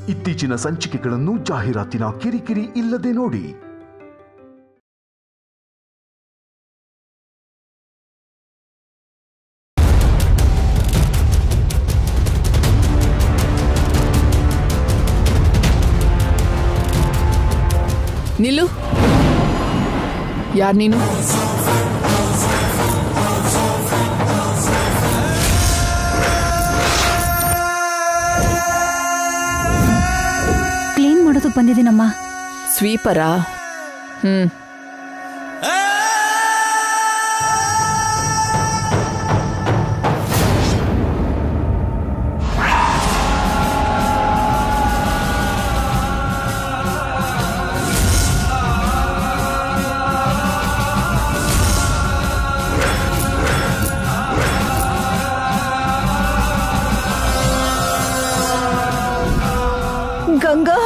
ಇತ್ತೀಚಿನ ಸಂಚಿಕೆಗಳನ್ನು ಜಾಹೀರಾತಿನ ಕಿರಿಕಿರಿ ಇಲ್ಲದೆ ನೋಡಿ ನಿಲ್ಲು ಯಾರ್ ನೀನು ಕ್ಲೀನ್ ಮಾಡೋದಕ್ಕೆ ಬಂದಿದ್ದೀನಮ್ಮ ಸ್ವೀಪರಾ ಹ್ಮ್ ಗಂಗಾ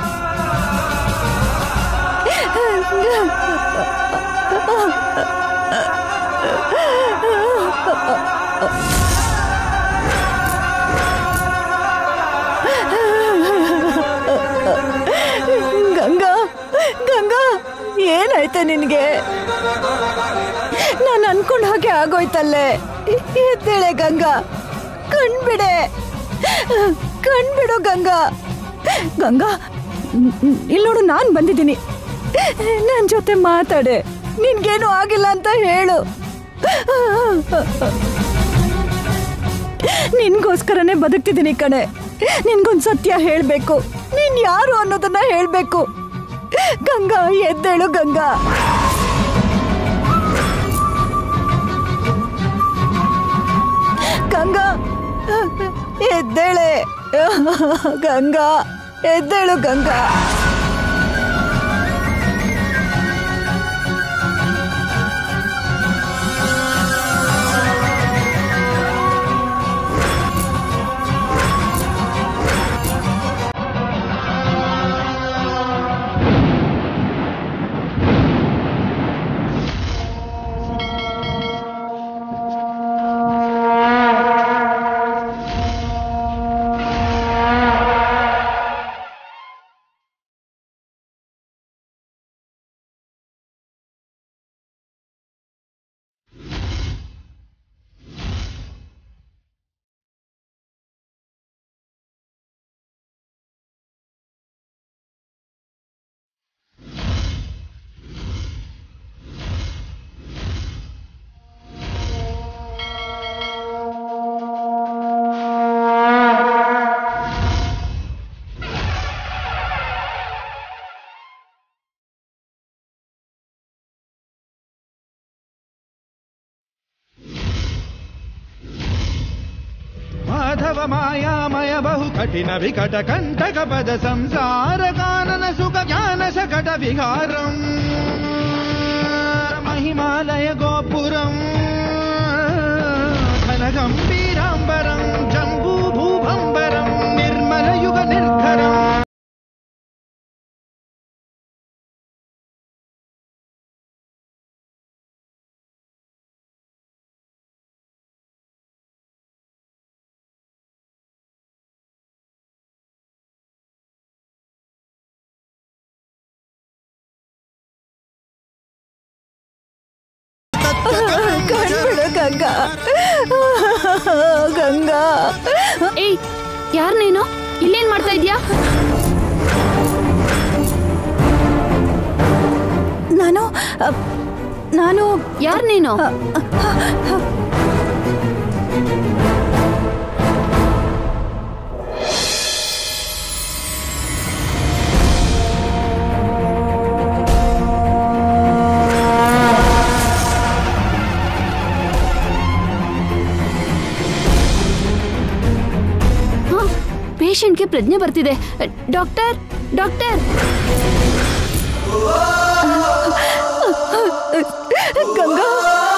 ಗಂಗಾ ಗಂಗಾ ಏನಾಯ್ತು ನಿನ್ಗೆ ನಾನು ಅನ್ಕೊಂಡ ಹಾಗೆ ಆಗೋಯ್ತಲ್ಲೇ ಎದ್ದೇಳೆ ಗಂಗಾ ಕಣ್ಬಿಡೆ ಕಣ್ಬಿಡು ಗಂಗಾ ಗಂಗಾ ಇಲ್ಲಿ ನೋಡು ನಾನು ಬಂದಿದ್ದೀನಿ ನನ್ನ ಜೊತೆ ಮಾತಾಡೆ ನಿನ್ಗೇನು ಆಗಿಲ್ಲ ಅಂತ ಹೇಳು ನಿನ್ಗೋಸ್ಕರನೇ ಬದುಕ್ತಿದ್ದೀನಿ ಕಣೆ ನಿನ್ಗೊಂದು ಸತ್ಯ ಹೇಳಬೇಕು ನೀನ್ ಯಾರು ಅನ್ನೋದನ್ನ ಹೇಳಬೇಕು ಗಂಗಾ ಎದ್ದೇಳು ಗಂಗಾ ಗಂಗಾ ಎದ್ದೇಳೆ ಗಂಗಾ ಎದ್ದೇಳು ಗಂಗಾ ಮಾಧವ ಮಾಯಾಮಯ ಬಹು ಕಠಿಣ ವಿಕಟ ಕಂಟಕ ಪದ ಸಂಸಾರ ಕಾನನ ಸುಖ ಜ್ಞಾನ ಸಕಟ ವಿಹಾರಂ ಮಹಿಮಾಲಯ ಗೋಪುರಂ ಘನ ಗಂಭೀರಾಂಬರಂ ಜಂಬೂ ಭೂಭಂಬರಂ ನಿರ್ಮಲ ಯುಗ ನಿರ್ಧರಂ ಕಣ್ಬಿಡು ಗಂಗಾ ಗಂಗಾ ಏಯ್ ಯಾರ್ ನೀನು ಇಲ್ಲೇನ್ ಮಾಡ್ತಾ ಇದ್ಯಾ ನಾನು ಅ, ನಾನು ಯಾರ್ ನೀನು ಪೇಷಂಟ್ಗೆ ಪ್ರಜ್ಞೆ ಬರ್ತಿದೆ ಡಾಕ್ಟರ್ ಡಾಕ್ಟರ್ ಗಂಗಾ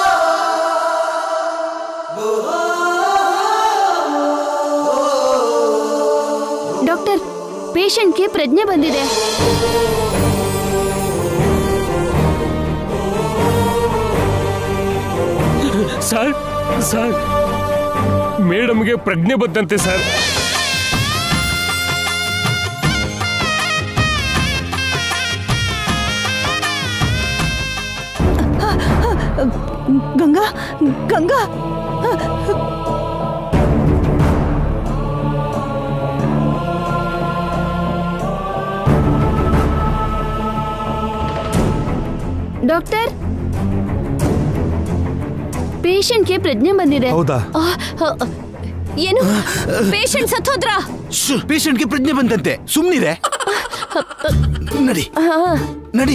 ಡಾಕ್ಟರ್ ಪೇಷಂಟ್ಗೆ ಪ್ರಜ್ಞೆ ಬಂದಿದೆ ಸರ್ ಸರ್ ಮೇಡಮ್ಗೆ ಪ್ರಜ್ಞೆ ಬಂದಂತೆ ಸರ್ ಗಂಗಾ ಗಂಗಾ ಡಾಕ್ಟರ್ ಪೇಷಂಟ್ಗೆ ಪ್ರಜ್ಞೆ ಬಂದಿದೆ ಹೌದಾ ಆ, ಆ, ಏನು ಪೇಷಂಟ್ ಸತ್ತೋದ್ರಾ ಪೇಷಂಟ್ಗೆ ಪ್ರಜ್ಞೆ ಬಂದಂತೆ ಸುಮ್ನಿರೆ ನಡಿ ನಡಿ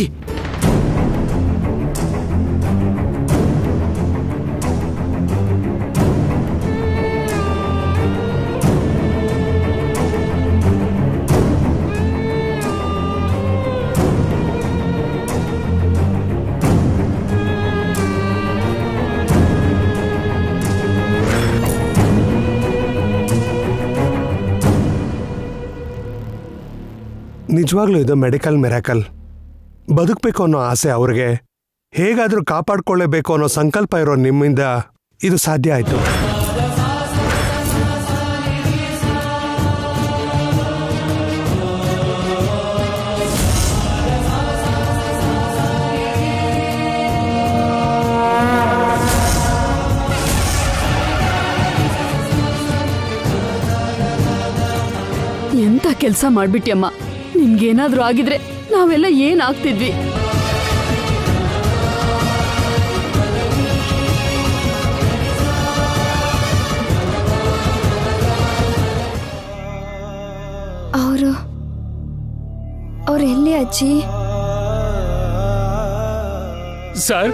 ನಿಜವಾಗ್ಲೂ ಇದು ಮೆಡಿಕಲ್ ಮೆರಾಕಲ್ ಬದುಕಬೇಕು ಅನ್ನೋ ಆಸೆ ಅವ್ರಿಗೆ ಹೇಗಾದ್ರೂ ಕಾಪಾಡ್ಕೊಳ್ಳೇಬೇಕು ಅನ್ನೋ ಸಂಕಲ್ಪ ಇರೋ ನಿಮ್ಮಿಂದ ಇದು ಸಾಧ್ಯ ಆಯ್ತು ಎಂತ ಕೆಲಸ ಮಾಡ್ಬಿಟ್ಯಮ್ಮ ನಿಮ್ಗೇನಾದ್ರೂ ಆಗಿದ್ರೆ ನಾವೆಲ್ಲ ಏನ್ ಆಗ್ತಿದ್ವಿ ಅವರು ಅವ್ರು ಎಲ್ಲಿ ಅಜ್ಜಿ ಸರ್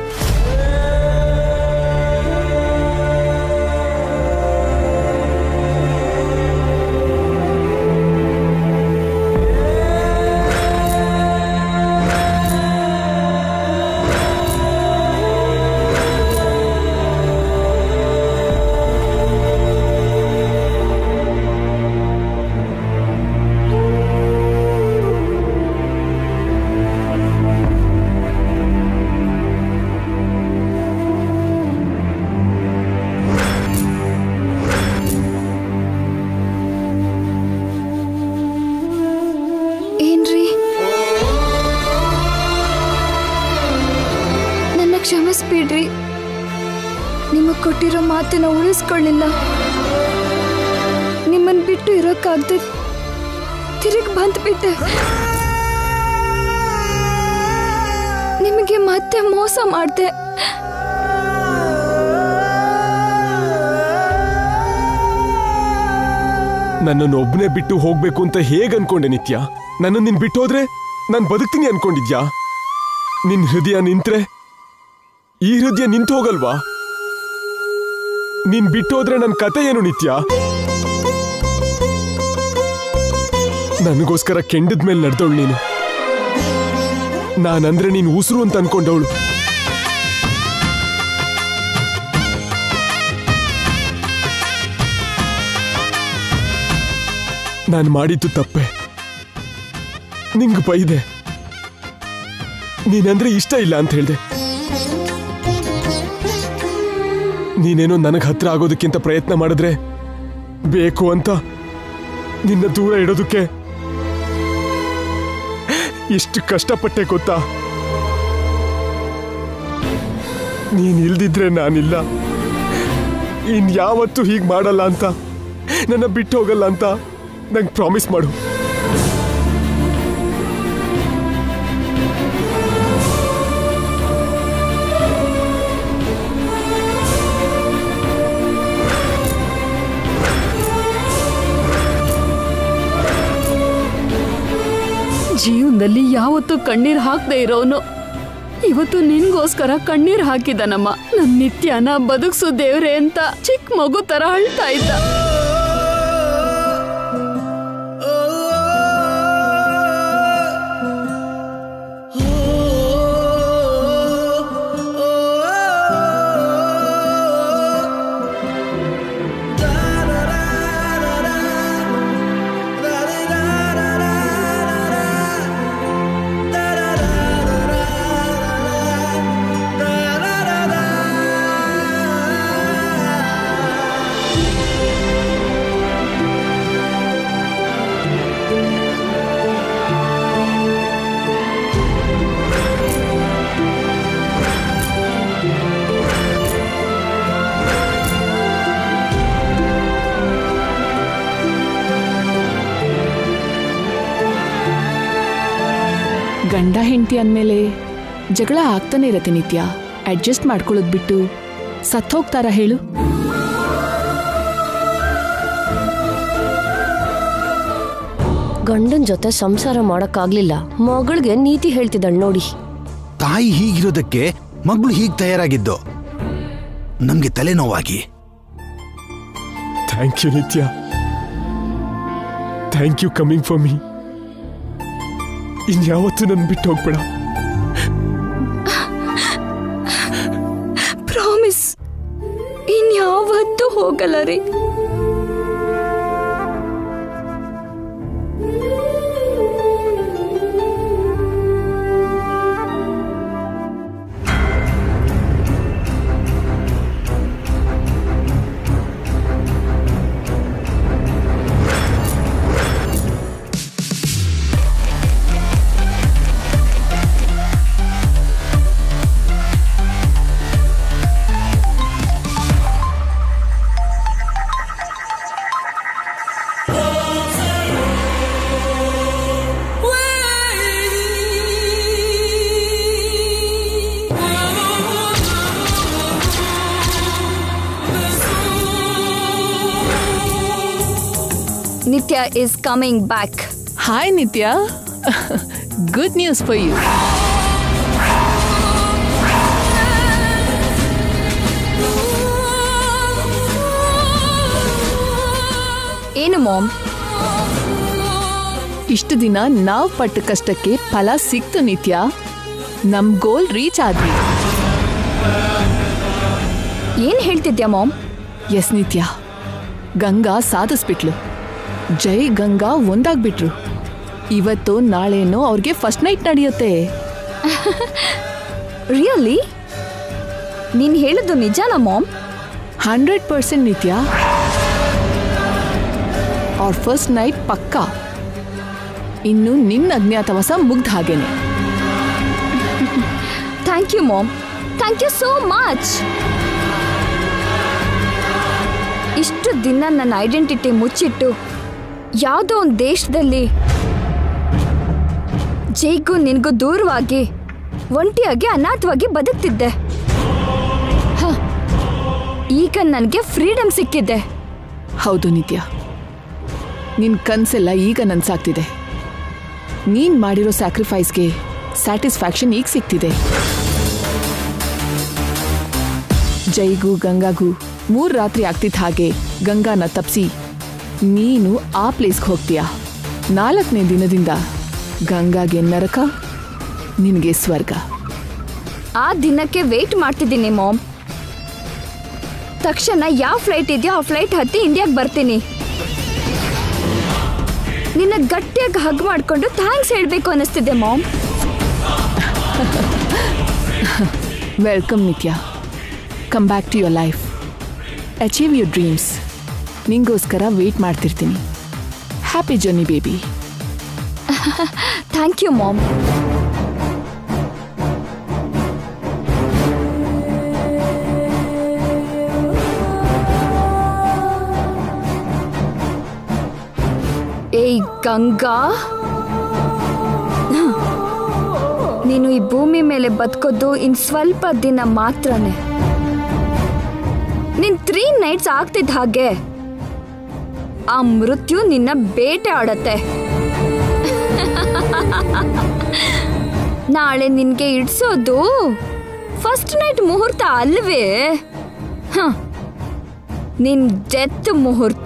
ಏನ್ರಿ ನನ್ನ ಕ್ಷಮಿಸ್ಬಿಡ್ರಿ ನಿಮಗ್ ಕೊಟ್ಟಿರೋ ಮಾತನ್ನ ಉಳಿಸ್ಕೊಳ್ಳಿಲ್ಲ ನಿಮ್ಮನ್ ಬಿಟ್ಟು ಇರೋಕ್ಕಾಗ್ದೆ ತಿರುಗಿ ಬಂದ್ಬಿಟ್ಟೆ ನಿಮಗೆ ಮತ್ತೆ ಮೋಸ ಮಾಡ್ದೆ ನನ್ನನ್ನು ಒಬ್ಬನೇ ಬಿಟ್ಟು ಹೋಗ್ಬೇಕು ಅಂತ ಹೇಗ್ ಅನ್ಕೊಂಡೆ ನಿತ್ಯ ನನ್ನ ನಿನ್ ಬಿಟ್ಟು ಹೋದ್ರೆ ನಾನು ಬದುಕ್ತೀನಿ ಅನ್ಕೊಂಡಿದ್ಯಾ ನಿನ್ ಹೃದಯ ನಿಂತ್ರೆ ಈ ಹೃದಯ ನಿಂತು ಹೋಗಲ್ವಾ ನೀನ್ ಬಿಟ್ಟು ಹೋದ್ರೆ ನನ್ನ ಕತೆ ಏನು ನಿತ್ಯ ನನಗೋಸ್ಕರ ಕೆಂಡದ ಮೇಲೆ ನಡೆದವಳು ನೀನು ನಾನಂದ್ರೆ ನೀನು ಉಸಿರು ಅಂತ ಅನ್ಕೊಂಡವಳು ನಾನು ಮಾಡಿದ್ದು ತಪ್ಪೆ ನಿಂಗ್ ಬೈದೆ ನೀನಂದ್ರೆ ಇಷ್ಟ ಇಲ್ಲ ಅಂತ ಹೇಳ್ದೆ ನೀನೇನೋ ನನಗೆ ಹತ್ರ ಆಗೋದಕ್ಕಿಂತ ಪ್ರಯತ್ನ ಮಾಡಿದ್ರೆ ಬೇಕು ಅಂತ ನಿನ್ನ ದೂರ ಇಡೋದಕ್ಕೆ ಎಷ್ಟು ಕಷ್ಟಪಟ್ಟೆ ಗೊತ್ತಾ ನೀನ್ ಇಲ್ದಿದ್ರೆ ನಾನಿಲ್ಲ ಇನ್ ಯಾವತ್ತೂ ಹೀಗ್ ಮಾಡಲ್ಲ ಅಂತ ನನ್ನ ಬಿಟ್ಟು ಹೋಗಲ್ಲ ಅಂತ ನಂಗೆ ಪ್ರಾಮಿಸ್ ಮಾಡು ಜೀವನದಲ್ಲಿ ಯಾವತ್ತೂ ಕಣ್ಣೀರ್ ಹಾಕದೆ ಇರೋನು ಇವತ್ತು ನಿನ್ಗೋಸ್ಕರ ಕಣ್ಣೀರ್ ಹಾಕಿದನಮ್ಮ ನನ್ ನಿತ್ಯನ ಬದುಕ್ಸು ದೇವ್ರೆ ಅಂತ ಚಿಕ್ಕ ಮಗು ತರ ಅಳ್ತಾ ಇದ್ದ da ಗಂಡ ಹೆಂಡತಿ ಅಂದಮೇಲೆ ಜಗಳ ಆಗ್ತಾನೆ ಇರತ್ತೆ ನಿತ್ಯ ಅಡ್ಜಸ್ಟ್ ಮಾಡ್ಕೊಳ್ಳೋದು ಬಿಟ್ಟು ಸತ್ತೋಗ್ತಾರ ಹೇಳು ಗಂಡನ್ ಜೊತೆ ಸಂಸಾರ ಮಾಡಕ್ಕಾಗ್ಲಿಲ್ಲ ಮಗಳಿಗೆ ನೀತಿ ಹೇಳ್ತಿದ್ದಾಳ್ ನೋಡಿ ತಾಯಿ ಹೀಗಿರೋದಕ್ಕೆ ಮಗಳು ಹೀಗ್ ತಯಾರಾಗಿದ್ದು ನಮ್ಗೆ ತಲೆನೋವಾಗಿ thank you Nithya thank you coming for me ಇನ್ಯಾವತ್ತೂ ನನ್ ಬಿಟ್ಟು ಹೋಗ್ಬೇಡ ಪ್ರಾಮಿಸ್ ಇನ್ಯಾವತ್ತೂ ಹೋಗಲ್ಲ ರೀ Nithya is coming back hi Nithya good news for you ಏನು ಮಾಮ್ ಇಷ್ಟು ದಿನ ನಾವ್ ಪಟ್ಟ ಕಷ್ಟಕ್ಕೆ ಫಲ ಸಿಕ್ತು ನಿತ್ಯ ನಮ್ ಗೋಲ್ ರೀಚ್ ಆದ್ವಿ ಏನ್ ಹೇಳ್ತಿದ್ಯಾ ಮಾಮ್ ಎಸ್ ನಿತ್ಯ ಗಂಗಾ ಸಾಧಿಸ್ಬಿಟ್ಲು ಜೈ ಗಂಗಾ ಒಂದಾಗ್ಬಿಟ್ರು ಇವತ್ತು ನಾಳೆನೋ ಅವ್ರಿಗೆ ಫಸ್ಟ್ ನೈಟ್ ನಡೆಯುತ್ತೆ ರಿಯಲಿ ನೀನ್ ಹೇಳಿದ್ದು ನಿಜನಾ ಮಾಮ್ ಹಂಡ್ರೆಡ್ ಪರ್ಸೆಂಟ್ ನಿತ್ಯ ಅವ್ರ ಫಸ್ಟ್ ನೈಟ್ ಪಕ್ಕಾ ಇನ್ನು ನಿನ್ನ ಅಜ್ಞಾತವಾಸ ಮುಗ್ದ ಹಾಗೇನೆ thank you mom thank you so much ಇಷ್ಟು ದಿನ ನನ್ನ ಐಡೆಂಟಿಟಿ ಮುಚ್ಚಿಟ್ಟು ಯಾವುದೋ ಒಂದು ದೇಶದಲ್ಲಿ ಜೈಗೂ ನಿನಗೂ ದೂರವಾಗಿ ಒಂಟಿಯಾಗಿ ಅನಾಥವಾಗಿ ಬದುಕ್ತಿದ್ದೆ ಹ, ಈಗ ನನಗೆ ಫ್ರೀಡಮ್ ಸಿಕ್ಕಿದೆ ಹೌದು ನಿತ್ಯ ನಿನ್ ಕನ್ಸೆಲ್ಲ ಈಗ ನನ್ಸಾಗ್ತಿದೆ ನೀನ್ ಮಾಡಿರೋ ಸ್ಯಾಕ್ರಿಫೈಸ್ಗೆ ಸ್ಯಾಟಿಸ್ಫ್ಯಾಕ್ಷನ್ ಈಗ ಸಿಗ್ತಿದೆ ಜೈಗೂ ಗಂಗಾಗೂ ಮೂರ್ ರಾತ್ರಿ ಆಗ್ತಿದ್ದ ಹಾಗೆ ಗಂಗಾನ ತಪ್ಸಿ ನೀನು ಆ ಪ್ಲೇಸ್ಗೆ ಹೋಗ್ತೀಯಾ ನಾಲ್ಕನೇ ದಿನದಿಂದ ಗಂಗಾಗೆ ನರಕ ನಿನಗೆ ಸ್ವರ್ಗ ಆ ದಿನಕ್ಕೆ ವೇಟ್ ಮಾಡ್ತಿದ್ದೀನಿ ಮಾಮ್ ತಕ್ಷಣ ಯಾವ ಫ್ಲೈಟ್ ಇದೆಯೋ ಆ ಫ್ಲೈಟ್ ಹತ್ತಿ ಇಂಡಿಯಾಗೆ ಬರ್ತೀನಿ ನಿನ್ನ ಗಟ್ಟಿಯಾಗಿ ಹಗ್ ಮಾಡ್ಕೊಂಡು ಥ್ಯಾಂಕ್ಸ್ ಹೇಳಬೇಕು ಅನ್ನಿಸ್ತಿದೆ mom welcome Nithya come back to your life achieve your dreams ನಿಂಗೋಸ್ಕರ ವೇಟ್ ಮಾಡ್ತಿರ್ತೀನಿ happy journey baby thank you mom ಏಯ್ ಗಂಗಾ ನೀನು ಈ ಭೂಮಿ ಮೇಲೆ ಬದುಕೋದು ಇನ್ ಸ್ವಲ್ಪ ದಿನ ಮಾತ್ರನೇ ನಿನ್ ತ್ರೀ ನೈಟ್ಸ್ ಆಗ್ತಿದ್ದ ಹಾಗೆ ಆ ಮೃತ್ಯು ನಿನ್ನ ಬೇಟೆ ಆಡತ್ತೆ ನಾಳೆ ನಿನ್ಗೆ ಇಡ್ಸೋದು ಫಸ್ಟ್ ನೈಟ್ ಮುಹೂರ್ತ ಅಲ್ವೇ ಹ ನಿನ್ ಡೆತ್ ಮುಹೂರ್ತ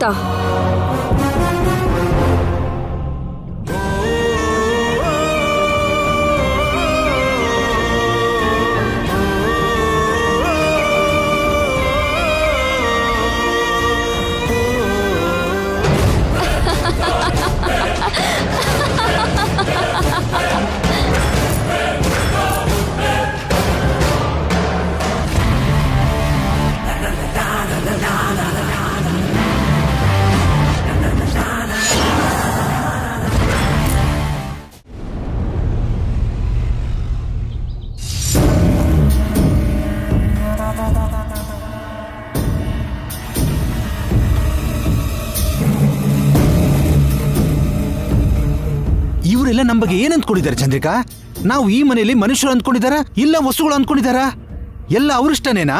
ಇವರೆಲ್ಲ ನಮ್ಮ ಬಗ್ಗೆ ಏನ್ ಅಂದ್ಕೊಂಡಿದ್ದಾರೆ ಚಂದ್ರಿಕಾ ನಾವು ಈ ಮನೆಯಲ್ಲಿ ಮನುಷ್ಯರು ಅಂದ್ಕೊಂಡಿದಾರ ಇಲ್ಲ ವಸ್ತುಗಳು ಅಂದ್ಕೊಂಡಿದಾರ ಎಲ್ಲ ಅವರಿಷ್ಟನೇನಾ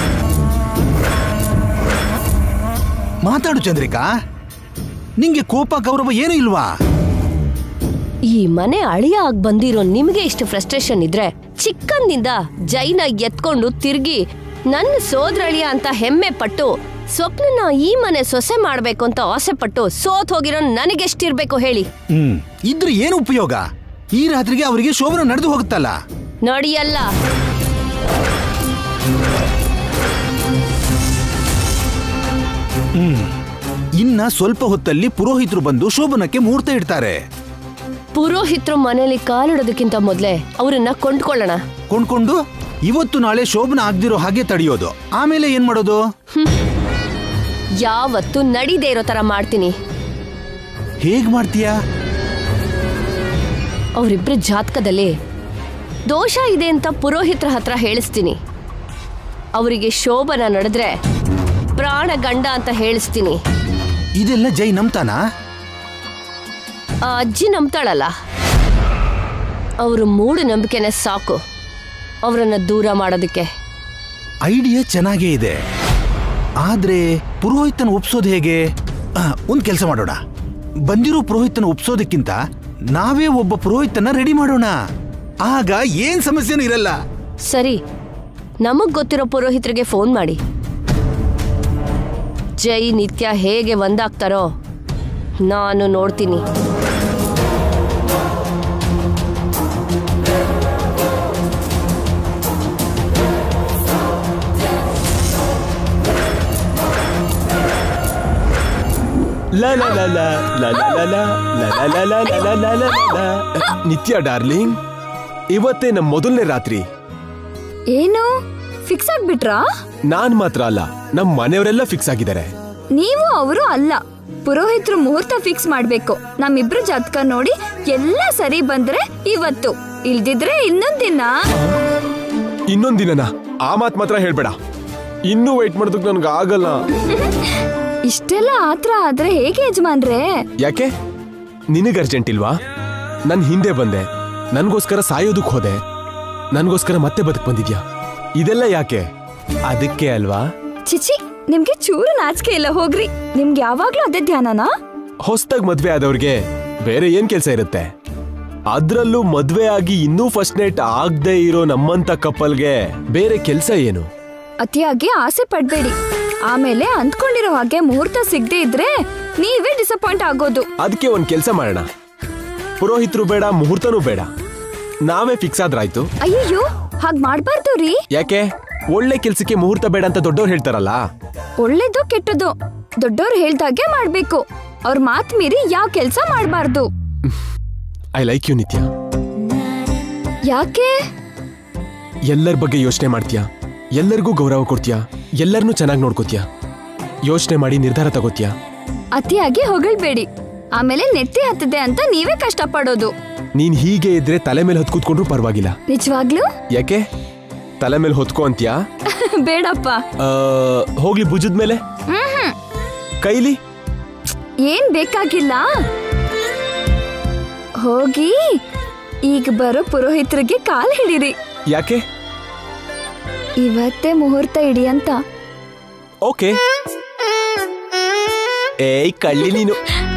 ಮಾತಾಡು ಚಂದ್ರಿಕಾ ನಿಂಗೆ ಕೋಪ ಗೌರವ ಏನೂ ಇಲ್ವಾ ಈ ಮನೆ ಅಳಿಯ ಆಗ್ ಬಂದಿರೋ ನಿಮ್ಗೆ ಇಷ್ಟು ಫ್ರಸ್ಟ್ರೇಷನ್ ಇದ್ರೆ ಚಿಕ್ಕಂದಿಂದ ಜೈನ ಎತ್ಕೊಂಡು ತಿರ್ಗಿ ನನ್ನ ಸೋದರಳಿಯ ಅಂತ ಹೆಮ್ಮೆ ಪಟ್ಟು ಸ್ವಪ್ನನ ಈ ಮನೆ ಸೊಸೆ ಮಾಡ್ಬೇಕು ಅಂತ ಆಸೆ ಪಟ್ಟು ಸೋತ್ ಹೋಗಿರೋ ನನಗೆಷ್ಟಿರ್ಬೇಕು ಹೇಳಿ ಹ್ಮ್ ಇದ್ರೆ ಏನು ಉಪಯೋಗ ಈ ರಾತ್ರಿಗೆ ಅವರಿಗೆ ಶೋಭನ ನಡೆದು ಹೋಗುತ್ತಲ್ಲ ನೋಡಿಯಲ್ಲ ಹ್ಮ್ ಇನ್ನ ಸ್ವಲ್ಪ ಹೊತ್ತಲ್ಲಿ ಪುರೋಹಿತರು ಬಂದು ಶೋಭನಕ್ಕೆ ಮುಹೂರ್ತ ಇಡ್ತಾರೆ ಪುರೋಹಿತರು ಮನೇಲಿ ಕಾಲಿಡೋದಕ್ಕಿಂತ ಮೊದ್ಲೇ ಅವರನ್ನ ಕೊಂಡ್ಕೊಳ್ಳೋಣ ಕೊಂಡ್ಕೊಂಡು ಇವತ್ತು ನಾಳೆ ಶೋಭನ ಆಗ್ದಿರೋ ಹಾಗೆ ತಡೆಯೋದು ಆಮೇಲೆ ಏನ್ ಮಾಡೋದು ಯಾವತ್ತು ನಡಿದೇ ಇರೋ ತರ ಮಾಡ್ತೀನಿ ಹೇಗ್ ಮಾಡ್ತೀಯಾ ಅವರಿಬ್ರ ಜಾತಕದಲ್ಲಿ ದೋಷ ಇದೆ ಅಂತ ಪುರೋಹಿತರ ಹತ್ರ ಹೇಳಿಸ್ತೀನಿ ಅವರಿಗೆ ಶೋಭನ ನಡೆದ್ರೆ ಪ್ರಾಣ ಗಂಡ ಅಂತ ಹೇಳಿಸ್ತೀನಿ ಇದೆಲ್ಲ ಜೈ ನಂಬ್ತಾನಾ ಆ ಅಜ್ಜಿ ನಂಬ್ತಾಳಲ್ಲ ಅವರು ಮೂಢನಂಬಿಕೆನೆ ಸಾಕು ಅವರನ್ನ ದೂರ ಮಾಡೋದಕ್ಕೆ ಐಡಿಯಾ ಚೆನ್ನಾಗೇ ಇದೆ ಆದ್ರೆ ಪುರೋಹಿತನ ಒಪ್ಸೋದು ಹೇಗೆ ಆ, ಒಂದ್ ಕೆಲಸ ಮಾಡೋಣ ಬಂದಿರೋ ಪುರೋಹಿತನ ಒಪ್ಸೋದಕ್ಕಿಂತ ನಾವೇ ಒಬ್ಬ ಪುರೋಹಿತನ ರೆಡಿ ಮಾಡೋಣ ಆಗ ಏನ್ ಸಮಸ್ಯೆನೂ ಇರಲ್ಲ ಸರಿ ನಮಗ್ ಗೊತ್ತಿರೋ ಪುರೋಹಿತರಿಗೆ ಫೋನ್ ಮಾಡಿ ಜೈ ನಿತ್ಯ ಹೇಗೆ ಒಂದಾಗ್ತಾರೋ ನಾನು ನೋಡ್ತೀನಿ ಲ ಲ ಲ ಲ ಲ ಲ ಲ ಲ ಲ ಲ ಲ ಲ ಲ ಲ ಲ ಲ. ನಿತ್ಯ ಡಾರ್ಲಿಂಗ್ ಇವತ್ತೇ ನಮ್ ಮೊದಲನೇ ರಾತ್ರಿ ಏನು ಫಿಕ್ಸ್ ಆಗ್ಬಿಟ್ರಾ ನಾನ್ ಮಾತ್ರ ಅಲ್ಲ ನಮ್ ಮನೆಯವರೆಲ್ಲ ಫಿಕ್ಸ್ ಆಗಿದ್ದಾರೆ ನೀವು ಅವರು ಅಲ್ಲ ಪುರೋಹಿತರು ಮುಹೂರ್ತ ಫಿಕ್ಸ್ ಮಾಡ್ಬೇಕು ನಮ್ಮಿಬ್ರು ಜಾತಕ ನೋಡಿ ಎಲ್ಲ ಸರಿ ಬಂದ್ರೆ ಇವತ್ತು ಇಲ್ದಿದ್ರೆ ಇನ್ನೊಂದ್ ದಿನ ಇನ್ನೊಂದ್ ದಿನನ ಆ ಮಾತ್ ಮಾತ್ರ ಹೇಳ್ಬೇಡ ಇನ್ನೂ ವೇಟ್ ಮಾಡೋದಕ್ಕೆ ನನ್ಗೆ ಆಗಲ್ಲ ಇಷ್ಟೆಲ್ಲ ಆತ್ರ ಆದ್ರೆ ಹೇಗೆ ಯಜಮಾನ್ರೆ ಯಾಕೆ ನಿನಗ್ ಅರ್ಜೆಂಟ್ ಇಲ್ವಾ ನನ್ ಹಿಂದೆ ಬಂದೆ ನನ್ಗೋಸ್ಕರ ಸಾಯೋದಕ್ ಹೋದೆ ನನ್ಗೋಸ್ಕರ ಮತ್ತೆ ಬದುಕ್ ಬಂದಿದ್ಯಾ ಇದೆಲ್ಲ ಯಾಕೆ ಅದಕ್ಕೆ ಅಲ್ವಾ ಚಿಚಿ ನಿಮ್ಗೆ ಚೂರು ನಾಚಿಕೆ ಇಲ್ಲ ಹೋಗ್ರಿ ನಿಮ್ಗೆ ಯಾವಾಗ್ಲೂ ಅದೇ ಧ್ಯಾನನಾ ಹೊಸ್ದಾಗ್ ಮದ್ವೆ ಆದವ್ರಿಗೆ ಬೇರೆ ಏನ್ ಕೆಲ್ಸ ಇರುತ್ತೆ ಅದ್ರಲ್ಲೂ ಮದ್ವೆ ಆಗಿ ಇನ್ನೂ ಫಸ್ಟ್ ನೈಟ್ ಆಗದೆ ಇರೋ ನಮ್ಮಂತ ಕಪ್ಪಲ್ಗೆ ಬೇರೆ ಕೆಲ್ಸ ಏನು ಅತಿಯಾಗಿ ಆಸೆ ಪಡ್ಬೇಡಿ ಆಮೇಲೆ ಅಂದ್ಕೊಂಡಿರೋ ಹಾಗೆ ಮುಹೂರ್ತ ಸಿಗದೆ ಇದ್ರೆ ನೀವೇ ಡಿಸಪಾಯಿಂಟ್ ಆಗೋದು ಅದಕ್ಕೆ ಒಂದ್ ಕೆಲ್ಸ ಮಾಡೋಣ ಪುರೋಹಿತರು ಬೇಡ ಮುಹೂರ್ತನೂ ಬೇಡ ನಾವೇ ಫಿಕ್ಸ್ ಆದ್ರಾಯ್ತು ಅಯ್ಯಯ್ಯೋ ಹಾಗ್ ಮಾಡ್ಬಾರ್ದು ರೀ ಯಾಕೆ ಒಳ್ಳೆ ಕೆಲ್ಸಕ್ಕೆ ಮುಹೂರ್ತ ಬೇಡ ಅಂತ ದೊಡ್ಡವ್ರು ಹೇಳ್ತಾರಲ್ಲ ಒಳ್ಳೇದು ಕೆಟ್ಟದು ದೊಡ್ಡೋರ್ ಹೇಳ್ದಾಗೆ ಮಾಡ್ಬೇಕು ಅವ್ರ ಮಾತ್ ಮೀರಿ ಯಾವ ಕೆಲ್ಸ ಮಾಡ್ಬಾರ್ದು ಐ ಲೈಕ್ ಯು ನಿತ್ಯ ಯಾಕೆ ಎಲ್ಲರ ಬಗ್ಗೆ ಯೋಚನೆ ಮಾಡ್ತೀಯಾ ಎಲ್ಲರಿಗೂ ಗೌರವ ಕೊಡ್ತೀಯಾ ಎಲ್ಲರನ್ನೂ ಚೆನ್ನಾಗಿ ನೋಡ್ಕೋತೀಯಾ ಯೋಚನೆ ಮಾಡಿ ನಿರ್ಧಾರ ತಗೋತೀಯಾ ಅತಿಯಾಗಿ ಹೊಗಳ್ಬೇಡಿ ಆಮೇಲೆ ನೆತ್ತಿ ಹತ್ತದೆ ಅಂತ ನೀವೇ ಕಷ್ಟಪಡೋದು ನೀನ್ ಹೀಗೆ ಇದ್ರೆ ತಲೆ ಮೇಲೆ ಹೊತ್ ಕೂತ್ಕೊಂಡ್ರು ಪರವಾಗಿಲ್ಲ ನಿಜವಾಗ್ಲೂ ಯಾಕೆ ತಲೆ ಮೇಲೆ ಹೊತ್ಕೋ ಅಂತ್ಯಾ ಬೇಡಪ್ಪ ಆ, ಹೋಗ್ಲಿ ಭುಜದ ಮೇಲೆ ಮ್ಹ್ಮ್. ಕೈಲಿ ಏನ್ ಬೇಕಾಗಿಲ್ಲ ಹೋಗಿ ಈಗ ಬರೋ ಪುರೋಹಿತರಿಗೆ ಕಾಲ್ ಹಿಡೀರಿ ಯಾಕೆ ಇವತ್ತೇ ಮುಹೂರ್ತ ಇಡಿ ಅಂತ ಓಕೆ ಏಯ್ ಕಳ್ಳಿ ನೀನು